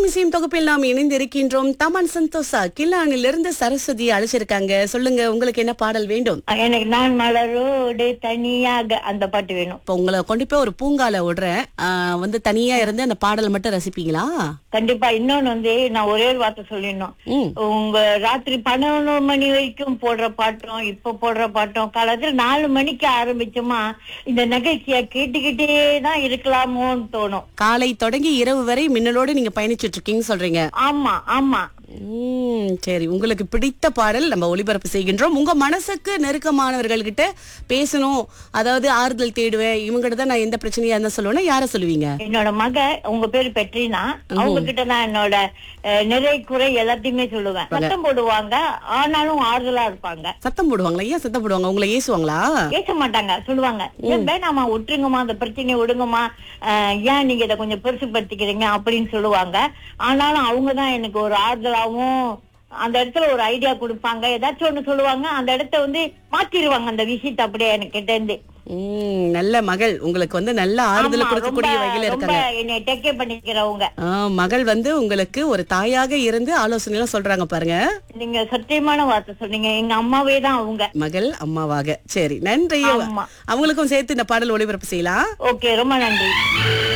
இசையும் தொகுப்பில் நாம் இணைந்து இருக்கின்றோம் தமன் சந்தோஷா கில்லானிலிருந்து சரஸ்வதி அழைச்சிருக்காங்க சொல்லுங்க உங்களுக்கு என்ன பாடல் வேண்டும் எனக்கு நான் மலரோடு தனியாக அந்த பாட்டு வேணும் இப்ப உங்களை கொண்டு போய் ஒரு பூங்கால விடுறேன் ஆ, வந்து தனியா இருந்து அந்த பாடல் மட்டும் ரசிப்பீங்களா கண்டிப்பா இன்னொன்னு வந்து நான் ஒரே ஒரு வார்த்தை சொல்லிடணும் ம் உங்க ராத்திரி பன்னெண்டு மணி வரைக்கும் போடுற பாட்டும் இப்ப போடுற பாட்டும் காலத்துல நாலு மணிக்கு ஆரம்பிச்சோமா இந்த நிகழ்ச்சிய கேட்டுக்கிட்டே தான் இருக்கலாமோன்னு தோணும் காலை தொடங்கி இரவு வரை மின்னலோடு நீங்க பயணிச்சுட்டு இருக்கீங்கன்னு சொல்றீங்க ஆமா ஆமா ம், சரி உங்களுக்கு பிடித்த பாடல் நம்ம ஒளிபரப்பு செய்கின்றோம் உங்க மனசுக்கு நெருக்கமானவர்கள் கிட்ட பேசணும் அதாவது ஆறுதல் தேடுவேன் இவங்கிட்ட தான் நான் எந்த பிரச்சனையா இருந்தா சொல்லுவேன்னா யார சொல்லுவீங்க என்னோட மக உங்க பேரு பெட்ரினா அவங்க கிட்ட நான் என்னோட அஹ், நிறை குறை எல்லாத்தையுமே சொல்லுவேன் சத்தம் போடுவாங்க ஆனாலும் ஆறுதலா இருப்பாங்க சத்தம் போடுவாங்களா ஏன் சத்தம் போடுவாங்க உங்களை ஏசுவாங்களா பேச மாட்டாங்க சொல்லுவாங்க ஏன் வேணாமா விட்டுருங்கம்மா அந்த பிரச்சனையை விடுங்கம்மா அஹ், ஏன் நீங்க இதை கொஞ்சம் பெருசுப்படுத்திக்கிறீங்க அப்படின்னு சொல்லுவாங்க ஆனாலும் அவங்கதான் எனக்கு ஒரு ஆறுதலாவும் அந்த இடத்துல ஒரு ஐடியா கொடுப்பாங்க ஏதாச்சும் ஒண்ணு சொல்லுவாங்க அந்த இடத்த வந்து மாத்திருவாங்க அந்த விஷயத்தை அப்படியே எனக்கு கிட்ட இருந்து ம், நல்ல மகள் உங்களுக்கு வந்து நல்ல ஆறுதல் ஆமா, கொடுக்கக்கூடிய ரொம்ப- வகையில ரொம்ப இருக்காங்க என்னை டேக் கேர் பண்ணிக்கிறவங்க ஆ, மகள் வந்து உங்களுக்கு ஒரு தாயாக இருந்து ஆலோசனை எல்லாம் சொல்றாங்க பாருங்க நீங்க சத்தியமான வார்த்தை சொன்னீங்க எங்க அம்மாவே தான் அவங்க மகள் அம்மாவாக சரி நன்றி ஆமா. அவங்களுக்கும் சேர்த்து இந்த பாடல் ஒளிபரப்பு செய்யலாம் ஓகே ரொம்ப நன்றி